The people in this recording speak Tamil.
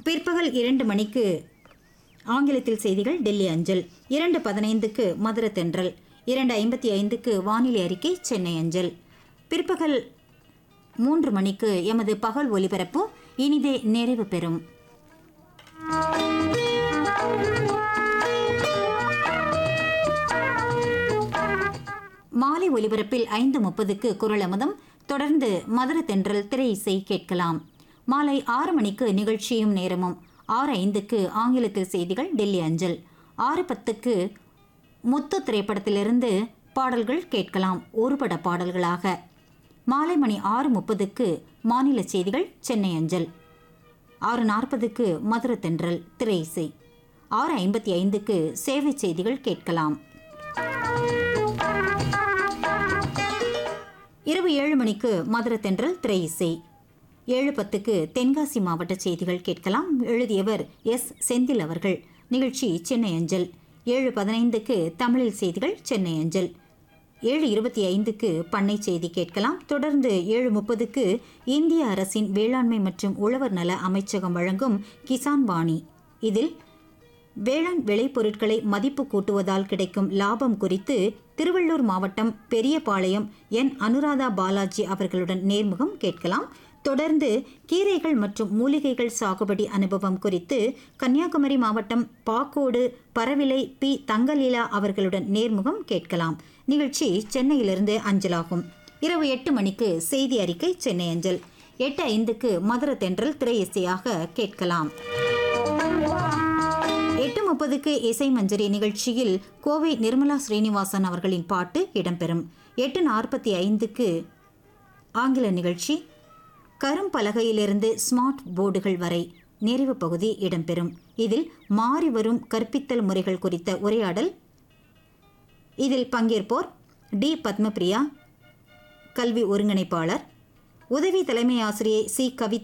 பிற்பகல் இரண்டு மணிக்கு ஆங்கிலத்தில் செய்திகள் டெல்லி அஞ்சல் இரண்டு பதினைந்துக்கு மதுர தென்றல் இரண்டு ஐம்பத்தி ஐந்துக்கு வானிலை அறிக்கை சென்னை அஞ்சல் பிற்பகல் மூன்று மணிக்கு எமது பகல் ஒலிபரப்பு இனிதே நிறைவு பெறும் மாலை ஒலிபரப்பில் ஐந்து முப்பதுக்கு குரல் அமுதம் தொடர்ந்து மதுர தென்றல் திரை இசை கேட்கலாம் மாலை ஆறு மணிக்கு நிகழ்ச்சியும் நேரமும் ஆறு ஐந்துக்கு ஆங்கிலத்தில் செய்திகள் டெல்லி அஞ்சல் ஆறு பத்துக்கு முத்து திரைப்படத்திலிருந்து பாடல்கள் கேட்கலாம் ஒருபட பாடல்களாக மாலை மணி ஆறு முப்பதுக்கு மாநில செய்திகள் சென்னை அஞ்சல் ஆறு நாற்பதுக்கு மதுர தென்றல் திரை இசை ஆறு ஐம்பத்தி ஐந்துக்கு சேவை செய்திகள் கேட்கலாம் இரவு ஏழு மணிக்கு மதுர தென்றல் திரை இசை ஏழு பத்துக்கு தென்காசி மாவட்ட செய்திகள் கேட்கலாம் எழுதியவர் எஸ் செந்தில் அவர்கள் நிகழ்ச்சி சென்னை அஞ்சல் ஏழு பதினைந்துக்கு தமிழில் செய்திகள் சென்னை அஞ்சல் ஏழு இருபத்தி ஐந்துக்கு பண்ணை செய்தி கேட்கலாம் தொடர்ந்து ஏழு முப்பதுக்கு இந்திய அரசின் வேளாண்மை மற்றும் உழவர் நல அமைச்சகம் வழங்கும் கிசான் வாணி இதில் வேளாண் விளைபொருட்களை மதிப்பு கூட்டுவதால் கிடைக்கும் லாபம் குறித்து திருவள்ளூர் மாவட்டம் பெரியபாளையம் என் அனுராதா பாலாஜி அவர்களுடன் நேர்முகம் கேட்கலாம் தொடர்ந்து கீரைகள் மற்றும் மூலிகைகள் சாகுபடி அனுபவம் குறித்து கன்னியாகுமரி மாவட்டம் பாக்கோடு பரவிலை பி தங்கலீலா அவர்களுடன் நேர்முகம் கேட்கலாம் நிகழ்ச்சி சென்னையிலிருந்து அஞ்சலாகும் இரவு எட்டு மணிக்கு செய்தி அறிக்கை சென்னை அஞ்சல் எட்டு ஐந்துக்கு மதுர தென்றல் திரை இசையாக கேட்கலாம் எட்டு முப்பதுக்கு இசை மஞ்சரி நிகழ்ச்சியில் கோவை நிர்மலா ஸ்ரீனிவாசன் அவர்களின் பாட்டு இடம்பெறும் எட்டு நாற்பத்தி ஐந்துக்கு ஆங்கில நிகழ்ச்சி கரும்பலகையிலிருந்து ஸ்மார்ட் போர்டுகள் வரை நிறைவு பகுதி இடம்பெறும் இதில் மாறி வரும் கற்பித்தல் முறைகள் குறித்த உரையாடல் இதில் பங்கேற்போர் டி பத்மபிரியா கல்வி ஒருங்கிணைப்பாளர் உதவி தலைமை ஆசிரியை சி கவிதா